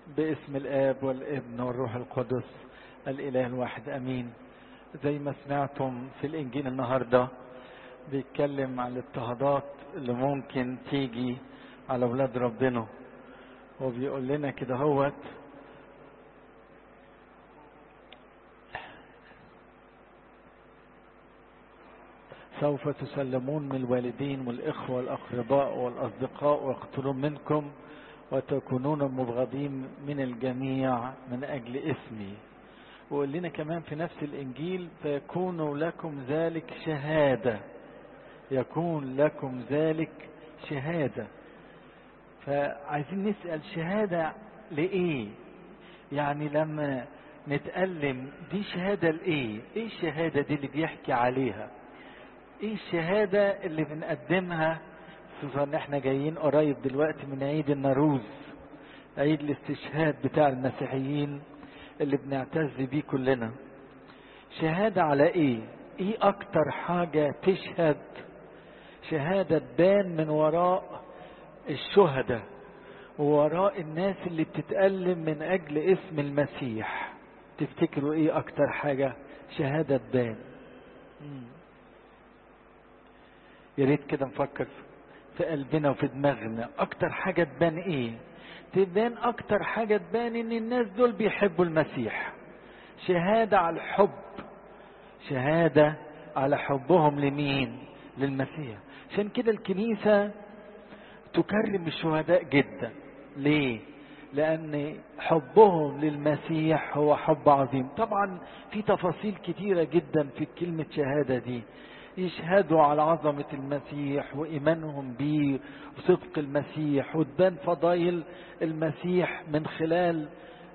باسم الآب والابن والروح القدس الإله الواحد أمين زي ما سمعتم في الإنجيل النهاردة بيتكلم عن الاضطهادات اللي ممكن تيجي على أولاد ربنا وبيقول لنا كده هوت سوف تسلمون من الوالدين والإخوة والأقرباء والأصدقاء ويقتلون منكم وتكونون مبغضين من الجميع من أجل اسمي وقال لنا كمان في نفس الإنجيل فيكون لكم ذلك شهادة يكون لكم ذلك شهادة فعايزين نسأل شهادة لإيه يعني لما نتألم دي شهادة لإيه ايه الشهادة دي اللي بيحكي عليها ايه الشهادة اللي بنقدمها خصوصا ان احنا جايين قريب دلوقتي من عيد الناروز عيد الاستشهاد بتاع المسيحيين اللي بنعتز بيه كلنا شهادة على ايه ايه اكتر حاجة تشهد شهادة تبان من وراء الشهداء ووراء الناس اللي بتتألم من اجل اسم المسيح تفتكروا ايه اكتر حاجة شهادة تبان يا ريت كده نفكر في قلبنا وفي دماغنا اكتر حاجة تبان ايه تبان اكتر حاجة تبان ان الناس دول بيحبوا المسيح شهادة على الحب شهادة على حبهم لمين للمسيح عشان كده الكنيسة تكرم الشهداء جدا ليه لان حبهم للمسيح هو حب عظيم طبعا في تفاصيل كتيرة جدا في كلمة شهادة دي يشهدوا على عظمة المسيح وإيمانهم به وصدق المسيح وتبان فضائل المسيح من خلال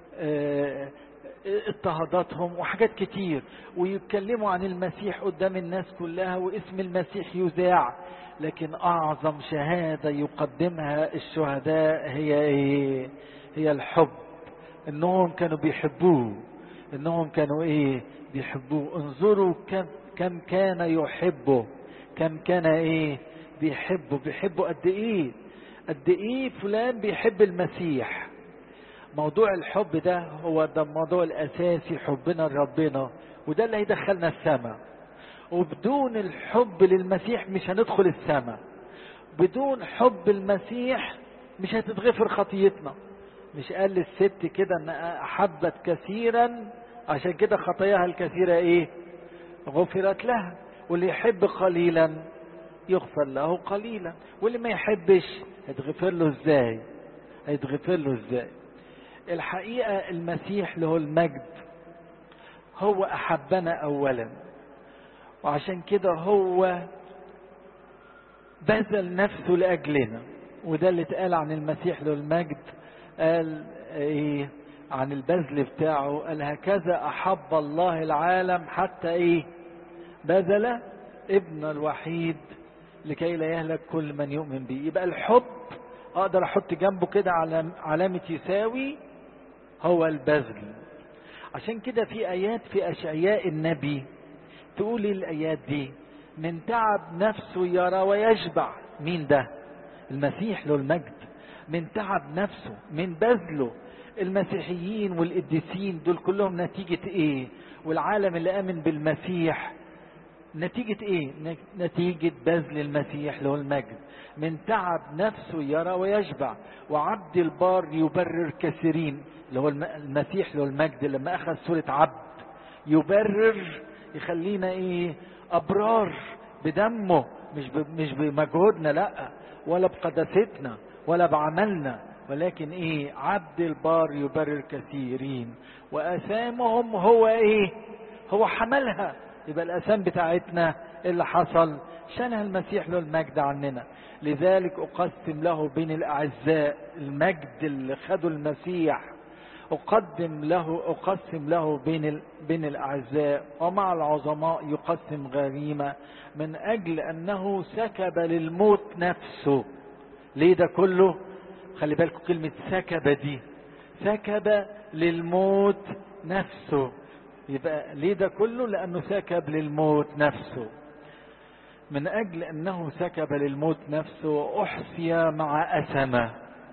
اضطهاداتهم وحاجات كتير ويتكلموا عن المسيح قدام الناس كلها واسم المسيح يذاع لكن أعظم شهادة يقدمها الشهداء هي إيه؟ هي الحب إنهم كانوا بيحبوه إنهم كانوا إيه؟ بيحبوه انظروا كم كم كان يحبه كم كان ايه بيحبه بيحبه قد ايه قد ايه فلان بيحب المسيح موضوع الحب ده هو ده الموضوع الاساسي حبنا لربنا وده اللي هيدخلنا السماء وبدون الحب للمسيح مش هندخل السماء بدون حب المسيح مش هتتغفر خطيتنا مش قال للست كده ان احبت كثيرا عشان كده خطاياها الكثيره ايه غفرت لها واللي يحب قليلا يغفر له قليلا واللي ما يحبش هيتغفر له ازاي هيتغفر له ازاي الحقيقة المسيح له المجد هو أحبنا أولا وعشان كده هو بذل نفسه لأجلنا وده اللي اتقال عن المسيح له المجد قال ايه عن البذل بتاعه قال هكذا أحب الله العالم حتى إيه بذل ابن الوحيد لكي لا يهلك كل من يؤمن به يبقى الحب أقدر أحط جنبه كده علامة يساوي هو البذل عشان كده في آيات في أشعياء النبي تقول الآيات دي من تعب نفسه يرى ويشبع مين ده المسيح له المجد من تعب نفسه من بذله المسيحيين والقديسين دول كلهم نتيجة ايه والعالم اللي امن بالمسيح نتيجة ايه نتيجة بذل المسيح له المجد من تعب نفسه يرى ويشبع وعبد البار يبرر كثيرين اللي هو المسيح له المجد لما اخذ صورة عبد يبرر يخلينا ايه ابرار بدمه مش مش بمجهودنا لا ولا بقداستنا ولا بعملنا ولكن ايه عبد البار يبرر كثيرين واثامهم هو ايه هو حملها يبقى الاثام بتاعتنا اللي حصل شانها المسيح له المجد عننا لذلك اقسم له بين الاعزاء المجد اللي خده المسيح اقدم له اقسم له بين بين الاعزاء ومع العظماء يقسم غريمه من اجل انه سكب للموت نفسه ليه ده كله خلي بالكم كلمة سكب دي سكب للموت نفسه يبقى ليه ده كله لأنه سكب للموت نفسه من أجل أنه سكب للموت نفسه وأحصي مع أسمة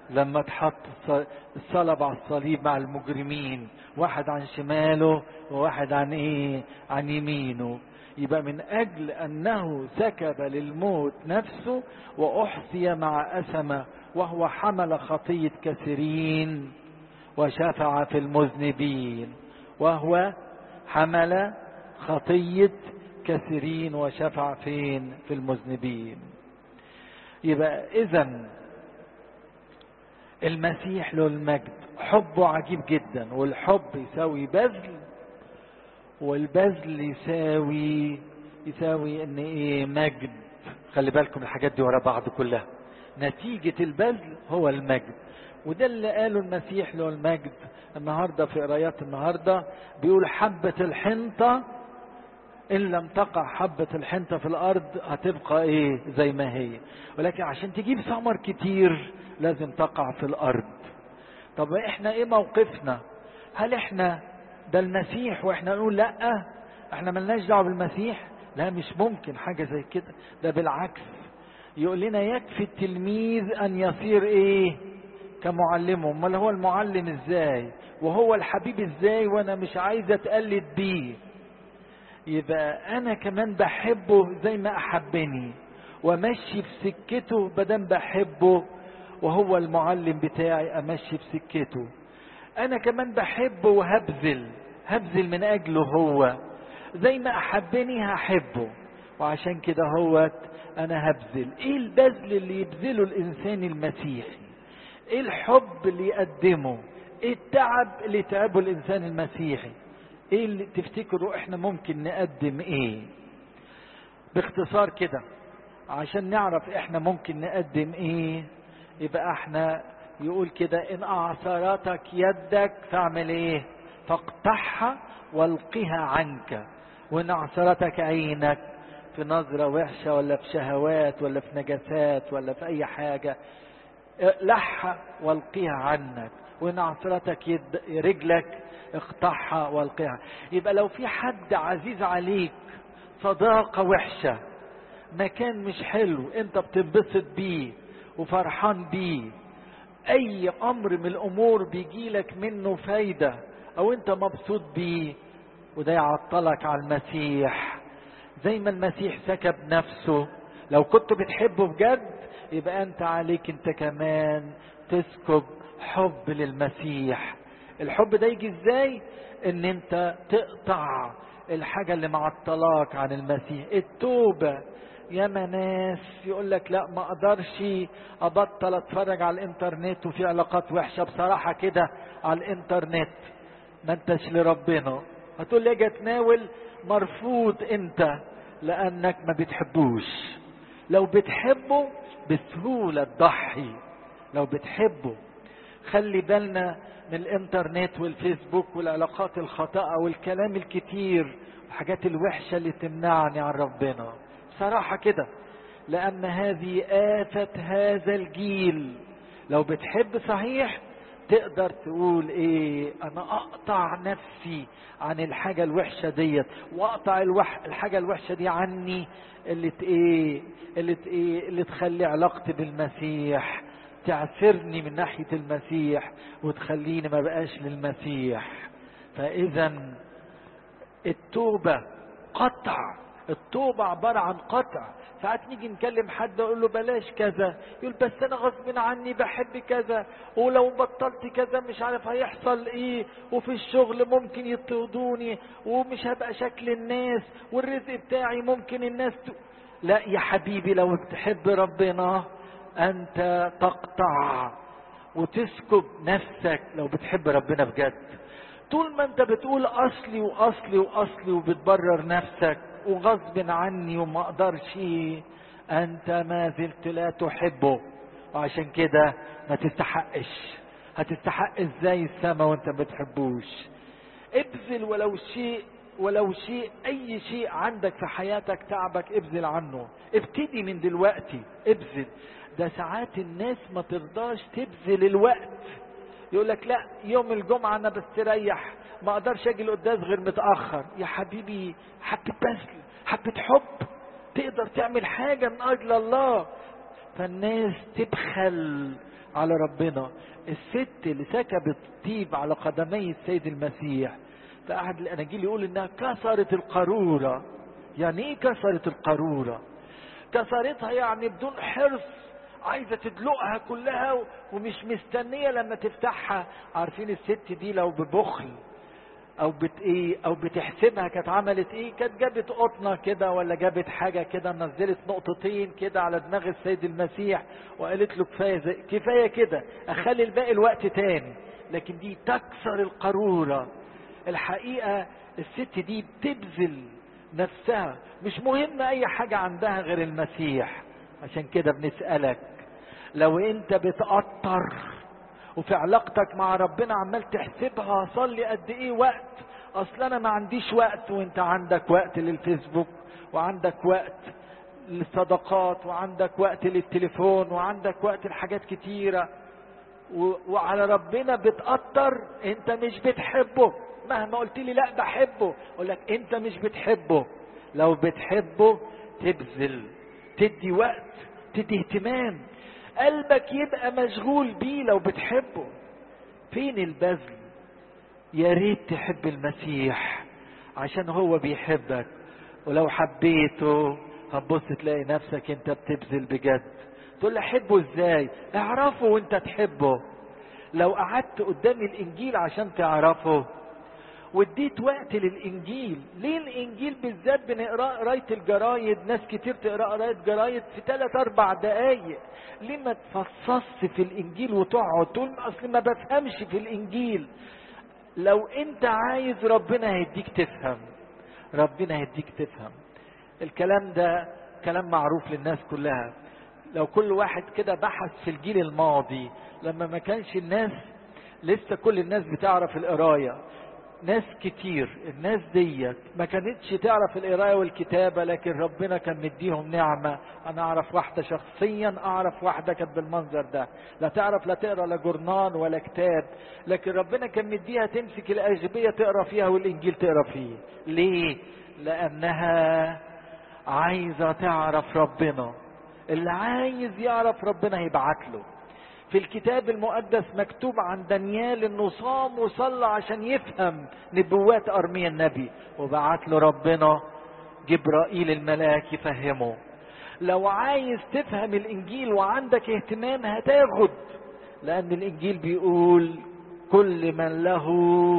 لما اتحط الصلب على الصليب مع المجرمين واحد عن شماله وواحد عن ايه عن يمينه يبقى من اجل انه سكب للموت نفسه واحصي مع اسمه وهو حمل خطيه كثيرين وشفع في المذنبين وهو حمل خطيه كثيرين وشفع فين في المذنبين يبقى اذا المسيح له المجد حبه عجيب جدا والحب يساوي بذل والبذل يساوي يساوي ان ايه مجد خلي بالكم الحاجات دي ورا بعض كلها نتيجة البذل هو المجد وده اللي قاله المسيح له المجد النهارده في قرايات النهارده بيقول حبة الحنطة إن لم تقع حبة الحنطة في الأرض هتبقى إيه زي ما هي ولكن عشان تجيب ثمر كتير لازم تقع في الأرض طب إحنا إيه موقفنا هل إحنا ده المسيح وإحنا نقول لأ إحنا ملناش دعوة بالمسيح لا مش ممكن حاجة زي كده ده بالعكس يقول لنا يكفي التلميذ أن يصير إيه كمعلمه امال هو المعلم ازاي وهو الحبيب ازاي وانا مش عايز اتقلد بيه يبقى انا كمان بحبه زي ما احبني وامشي في سكته بدل بحبه وهو المعلم بتاعي امشي في سكته انا كمان بحبه وهبذل هبذل من اجله هو زي ما احبني هحبه وعشان كده هو انا هبذل ايه البذل اللي يبذله الانسان المسيحي ايه الحب اللي يقدمه ايه التعب اللي يتعبه الانسان المسيحي ايه اللي تفتكروا احنا ممكن نقدم ايه باختصار كده عشان نعرف احنا ممكن نقدم ايه يبقى احنا يقول كده ان اعصرتك يدك فاعمل ايه فاقطعها والقها عنك وان اعصرتك عينك في نظرة وحشة ولا في شهوات ولا في نجاسات ولا في اي حاجة لحها والقيها عنك وان عصرتك يد رجلك اقطعها والقيها يبقى لو في حد عزيز عليك صداقة وحشة مكان مش حلو انت بتنبسط بيه وفرحان بيه اي امر من الامور بيجيلك منه فايدة او انت مبسوط بيه وده يعطلك على المسيح زي ما المسيح سكب نفسه لو كنت بتحبه بجد يبقى انت عليك انت كمان تسكب حب للمسيح الحب ده يجي ازاي ان انت تقطع الحاجة اللي معطلاك عن المسيح التوبة يا ناس يقول لك لا ما اقدرش ابطل اتفرج على الانترنت وفي علاقات وحشة بصراحة كده على الانترنت ما انتش لربنا هتقول لي اجي اتناول مرفوض انت لانك ما بتحبوش لو بتحبه بسهولة تضحي لو بتحبه خلي بالنا من الانترنت والفيسبوك والعلاقات الخاطئة والكلام الكتير الحاجات الوحشة اللي تمنعني عن ربنا بصراحة كده لأن هذه آفة هذا الجيل لو بتحب صحيح تقدر تقول ايه انا اقطع نفسي عن الحاجة الوحشة ديت واقطع الوح الحاجة الوحشة دي عني اللي ايه اللي ايه اللي تخلي علاقتي بالمسيح تعسرني من ناحية المسيح وتخليني ما بقاش للمسيح فاذا التوبة قطع التوبة عبارة عن قطع ساعات نيجي نكلم حد اقول له بلاش كذا يقول بس انا غصب عني بحب كذا ولو بطلت كذا مش عارف هيحصل ايه وفي الشغل ممكن يطردوني ومش هبقى شكل الناس والرزق بتاعي ممكن الناس ت... لا يا حبيبي لو بتحب ربنا انت تقطع وتسكب نفسك لو بتحب ربنا بجد طول ما انت بتقول اصلي واصلي واصلي وبتبرر نفسك وغصب عني وما اقدرش انت ما زلت لا تحبه وعشان كده ما تستحقش هتستحق ازاي السماء وانت ما بتحبوش ابذل ولو شيء ولو شيء اي شيء عندك في حياتك تعبك ابذل عنه ابتدي من دلوقتي ابذل ده ساعات الناس ما ترضاش تبذل الوقت يقول لك لا يوم الجمعة انا بستريح ما اقدرش اجي القداس غير متاخر يا حبيبي حبه بذل حبه حب تقدر تعمل حاجه من اجل الله فالناس تبخل على ربنا الست اللي سكبت طيب على قدمي السيد المسيح فأحد الأناجيل يقول إنها كسرت القارورة يعني إيه كسرت القارورة كسرتها يعني بدون حرص عايزة تدلقها كلها ومش مستنية لما تفتحها عارفين الست دي لو ببخل او بت ايه او بتحسبها كانت عملت ايه كانت جابت قطنه كده ولا جابت حاجه كده نزلت نقطتين كده على دماغ السيد المسيح وقالت له كفايه زي كفايه كده اخلي الباقي الوقت تاني لكن دي تكسر القاروره الحقيقه الست دي بتبذل نفسها مش مهم اي حاجه عندها غير المسيح عشان كده بنسالك لو انت بتقطر وفي علاقتك مع ربنا عمال تحسبها صلي قد ايه وقت اصل انا ما عنديش وقت وانت عندك وقت للفيسبوك وعندك وقت للصدقات وعندك وقت للتليفون وعندك وقت لحاجات كتيرة و... وعلى ربنا بتقطر انت مش بتحبه مهما قلت لي لا بحبه اقول لك انت مش بتحبه لو بتحبه تبذل تدي وقت تدي اهتمام قلبك يبقى مشغول بيه لو بتحبه فين البذل يا ريت تحب المسيح عشان هو بيحبك ولو حبيته هتبص تلاقي نفسك انت بتبذل بجد تقول لي احبه ازاي اعرفه وانت تحبه لو قعدت قدام الانجيل عشان تعرفه واديت وقت للانجيل ليه الانجيل بالذات بنقرا قرايه الجرايد ناس كتير تقرا قرايه جرايد في ثلاث اربع دقايق ليه ما تفصصش في الانجيل وتقعد تقول اصل ما بفهمش في الانجيل لو انت عايز ربنا هيديك تفهم ربنا هيديك تفهم الكلام ده كلام معروف للناس كلها لو كل واحد كده بحث في الجيل الماضي لما ما كانش الناس لسه كل الناس بتعرف القرايه ناس كتير الناس ديت ما كانتش تعرف القرايه والكتابه لكن ربنا كان مديهم نعمه انا اعرف واحده شخصيا اعرف واحده كانت بالمنظر ده لا تعرف لا تقرا لا جورنان ولا كتاب لكن ربنا كان مديها تمسك الاجبيه تقرا فيها والانجيل تقرا فيه ليه لانها عايزه تعرف ربنا اللي عايز يعرف ربنا هيبعت له في الكتاب المقدس مكتوب عن دانيال انه صام وصلى عشان يفهم نبوات ارميا النبي وبعت له ربنا جبرائيل الملاك يفهمه لو عايز تفهم الانجيل وعندك اهتمام هتاخد لان الانجيل بيقول كل من له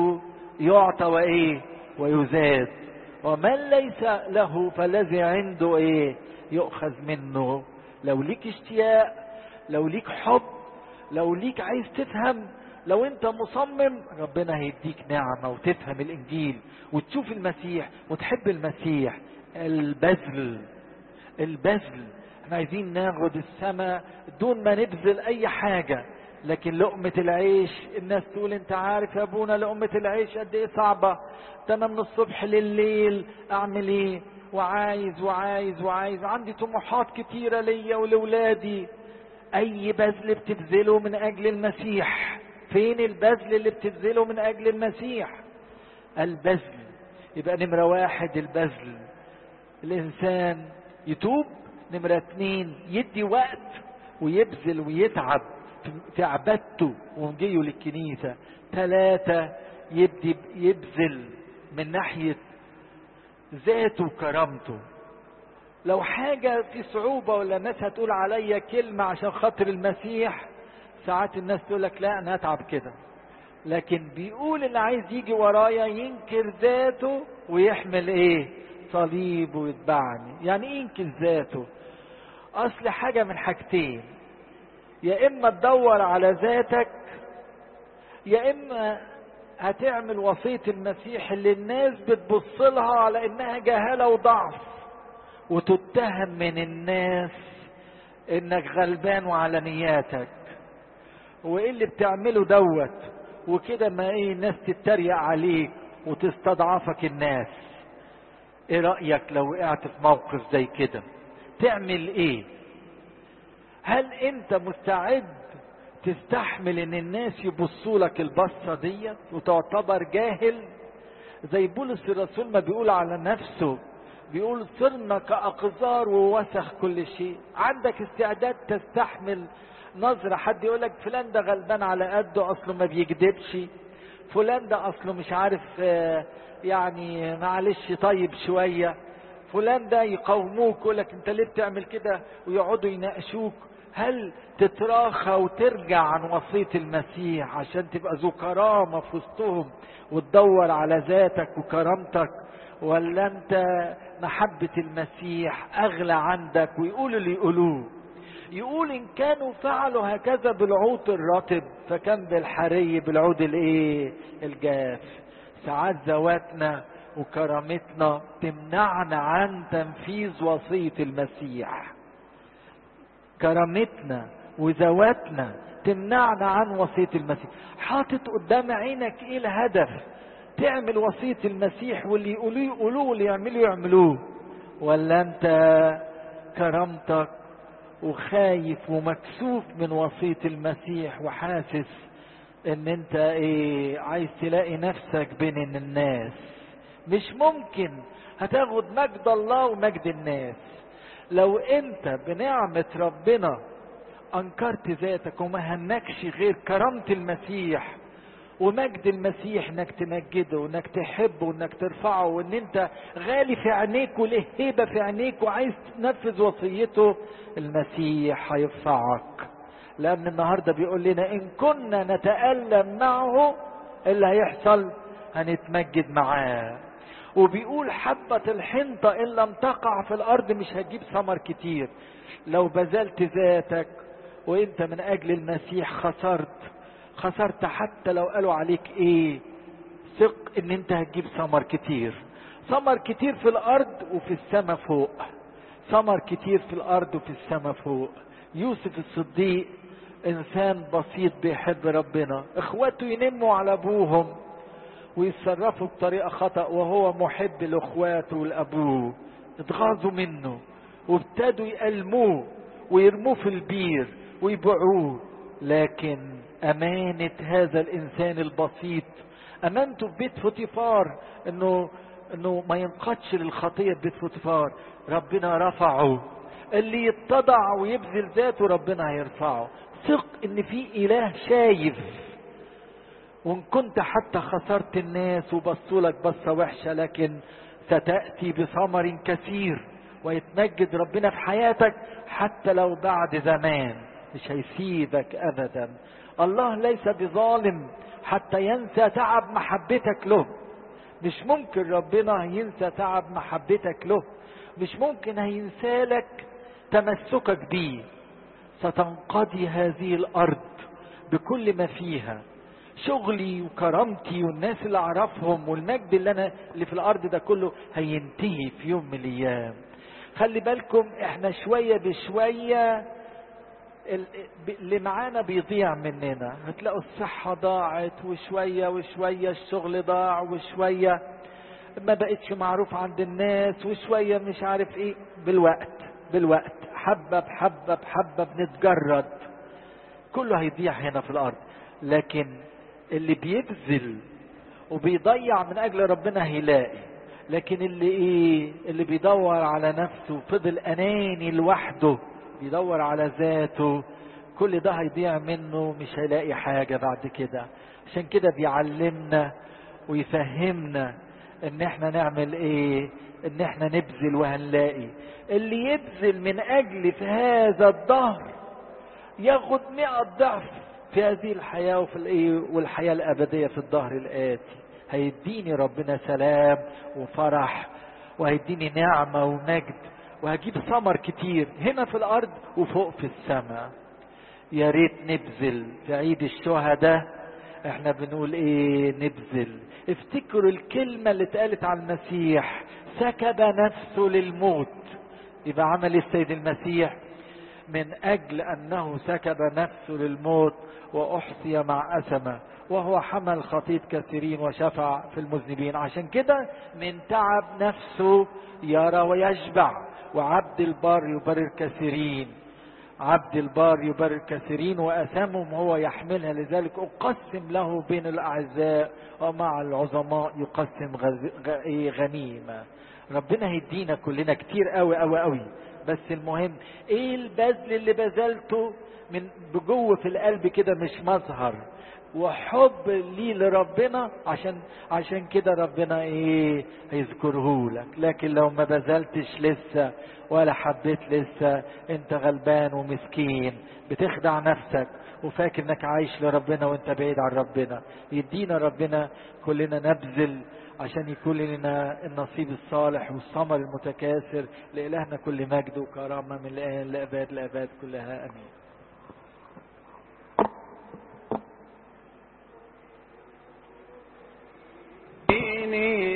يعطى وايه ويزاد ومن ليس له فالذي عنده ايه يؤخذ منه لو ليك اشتياق لو ليك حب لو ليك عايز تفهم لو انت مصمم ربنا هيديك نعمة وتفهم الانجيل وتشوف المسيح وتحب المسيح البذل البذل احنا عايزين ناخد السماء دون ما نبذل اي حاجة لكن لقمة العيش الناس تقول انت عارف يا ابونا لقمة العيش قد ايه صعبة ده انا من الصبح لليل اعمل ايه وعايز وعايز وعايز عندي طموحات كتيرة ليا ولولادي اي بذل بتبذله من اجل المسيح فين البذل اللي بتبذله من اجل المسيح البذل يبقى نمرة واحد البذل الانسان يتوب نمرة اتنين يدي وقت ويبذل ويتعب في عبادته ومجيه للكنيسة ثلاثة يبدي يبذل من ناحية ذاته وكرامته لو حاجة في صعوبة ولا الناس هتقول عليا كلمة عشان خاطر المسيح ساعات الناس تقول لك لا أنا هتعب كده لكن بيقول اللي عايز يجي ورايا ينكر ذاته ويحمل ايه صليب ويتبعني يعني ايه ينكر ذاته اصل حاجة من حاجتين يا اما تدور على ذاتك يا اما هتعمل وصية المسيح اللي الناس بتبص لها على انها جهالة وضعف وتتهم من الناس انك غلبان وعلى نياتك وايه اللي بتعمله دوت وكده ما ايه الناس تتريق عليك وتستضعفك الناس ايه رأيك لو وقعت في موقف زي كده تعمل ايه هل انت مستعد تستحمل ان الناس يبصوا لك البصة ديت وتعتبر جاهل زي بولس الرسول ما بيقول على نفسه بيقول صرنا كأقذار ووسخ كل شيء عندك استعداد تستحمل نظرة حد يقول لك فلان ده غلبان على قده اصله ما بيكذبش فلان ده اصله مش عارف آه، يعني معلش طيب شوية فلان ده يقاوموك يقول لك انت ليه بتعمل كده ويقعدوا يناقشوك هل تتراخى وترجع عن وصية المسيح عشان تبقى ذو كرامة في وسطهم وتدور على ذاتك وكرامتك ولا انت محبة المسيح اغلى عندك ويقولوا اللي يقولوه يقول ان كانوا فعلوا هكذا بالعود الرطب فكان بالحري بالعود الايه الجاف ساعات ذواتنا وكرامتنا تمنعنا عن تنفيذ وصية المسيح كرامتنا وذواتنا تمنعنا عن وصية المسيح حاطط قدام عينك ايه الهدف تعمل وصية المسيح واللي يقولوه يقولوه واللي يعملوا يعملوه ولا انت كرامتك وخايف ومكسوف من وصية المسيح وحاسس ان انت ايه عايز تلاقي نفسك بين الناس مش ممكن هتاخد مجد الله ومجد الناس لو انت بنعمة ربنا انكرت ذاتك وما هنكش غير كرامة المسيح ومجد المسيح انك تمجده وانك تحبه وانك ترفعه وان انت غالي في عينيك وله هيبه في عينيك وعايز تنفذ وصيته المسيح هيرفعك لان النهارده بيقول لنا ان كنا نتالم معه اللي هيحصل هنتمجد معاه وبيقول حبة الحنطة إن لم تقع في الأرض مش هتجيب ثمر كتير لو بذلت ذاتك وانت من أجل المسيح خسرت خسرت حتى لو قالوا عليك ايه ثق ان انت هتجيب ثمر كتير ثمر كتير في الارض وفي السماء فوق ثمر كتير في الارض وفي السماء فوق يوسف الصديق انسان بسيط بيحب ربنا اخواته ينموا على ابوهم ويتصرفوا بطريقة خطأ وهو محب لاخواته ولابوه اتغاظوا منه وابتدوا يألموه ويرموه في البير ويبيعوه لكن أمانة هذا الإنسان البسيط أمانته في بيت فوتيفار إنه إنه ما ينقادش للخطية في بيت فوتيفار ربنا رفعه اللي يتضع ويبذل ذاته ربنا هيرفعه ثق إن في إله شايف وإن كنت حتى خسرت الناس وبصوا لك بصة وحشة لكن ستأتي بثمر كثير ويتمجد ربنا في حياتك حتى لو بعد زمان مش هيسيبك ابدا الله ليس بظالم حتى ينسى تعب محبتك له مش ممكن ربنا ينسى تعب محبتك له مش ممكن هينسى لك تمسكك بيه ستنقضي هذه الارض بكل ما فيها شغلي وكرامتي والناس اللي اعرفهم والمجد اللي انا اللي في الارض ده كله هينتهي في يوم من الايام خلي بالكم احنا شويه بشويه اللي معانا بيضيع مننا هتلاقوا الصحة ضاعت وشوية وشوية الشغل ضاع وشوية ما بقتش معروف عند الناس وشوية مش عارف ايه بالوقت بالوقت حبة بحبة بحبة بنتجرد كله هيضيع هنا في الأرض لكن اللي بيبذل وبيضيع من أجل ربنا هيلاقي لكن اللي ايه اللي بيدور على نفسه فضل أناني لوحده بيدور على ذاته كل ده هيضيع منه مش هيلاقي حاجة بعد كده عشان كده بيعلمنا ويفهمنا ان احنا نعمل ايه ان احنا نبذل وهنلاقي اللي يبذل من اجل في هذا الدهر ياخد مئة ضعف في هذه الحياة وفي الايه والحياة الابدية في الدهر الاتي هيديني ربنا سلام وفرح وهيديني نعمة ومجد وهجيب ثمر كتير هنا في الارض وفوق في السماء يا ريت نبذل في عيد الشهداء احنا بنقول ايه نبذل افتكروا الكلمة اللي اتقالت على المسيح سكب نفسه للموت يبقى عمل السيد المسيح من اجل انه سكب نفسه للموت واحصي مع اسمه وهو حمل خطية كثيرين وشفع في المذنبين عشان كده من تعب نفسه يرى ويشبع وعبد البار يبرر كثيرين عبد البار يبرر كثيرين وأثامهم هو يحملها لذلك أقسم له بين الأعزاء ومع العظماء يقسم غنيمة ربنا هيدينا كلنا كتير قوي قوي قوي بس المهم ايه البذل اللي بذلته من بجوه في القلب كده مش مظهر وحب ليه لربنا عشان عشان كده ربنا ايه هيذكره لك لكن لو ما بذلتش لسه ولا حبيت لسه انت غلبان ومسكين بتخدع نفسك وفاكر انك عايش لربنا وانت بعيد عن ربنا يدينا ربنا كلنا نبذل عشان يكون لنا النصيب الصالح والثمر المتكاثر لإلهنا كل مجد وكرامة من الآن لأباد لأباد كلها أمين